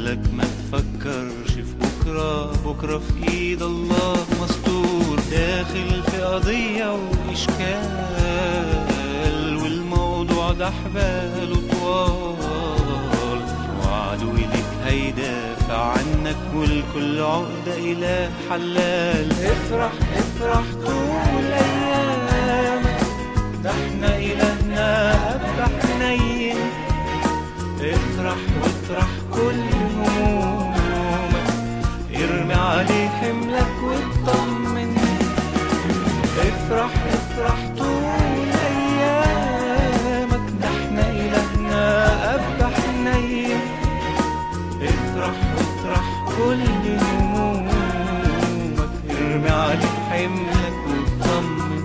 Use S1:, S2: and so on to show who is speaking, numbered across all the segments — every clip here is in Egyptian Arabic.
S1: بالك ما تفكرش في بكرة بكرة في ايد الله مستور داخل في قضية وإشكال والموضوع ده حباله طوال وعدو ليك هيدافع عنك والكل عقدة إله حلال افرح افرح طول أيامك ده احنا إلهنا أب حنين افرح واطرح كل همومك ارمي عليه حملك واطمن افرح افرح طول ايامك ده احنا الهنا اب حنين افرح واطرح كل همومك ارمي عليه حملك واطمن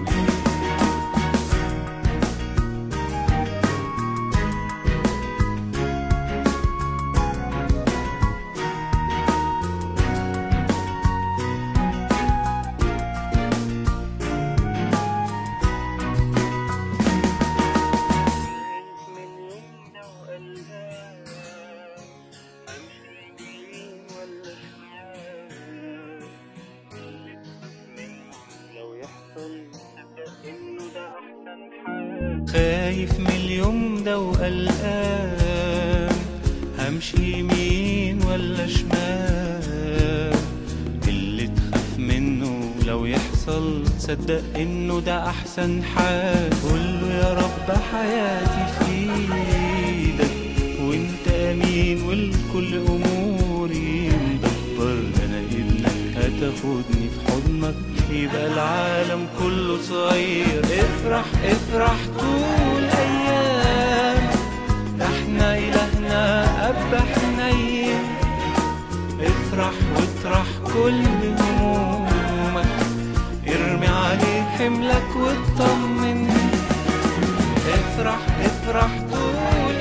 S1: خايف من اليوم ده وقلقان همشي يمين ولا شمال اللي تخاف منه لو يحصل تصدق انه ده احسن حال قوله يا رب حياتي في ايدك وانت امين والكل اموري مدبر انا ابنك هتاخدني في حضنك يبقى العالم كله صغير افرح افرح طول ايام احنا الهنا اب حنين افرح واطرح كل همومك ارمي عليه حملك واطمن افرح افرح طول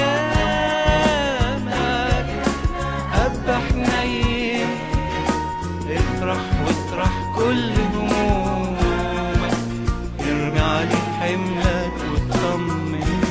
S1: ايامك اب حنين افرح واطرح كل همومك ارمي عليه حملك واطمن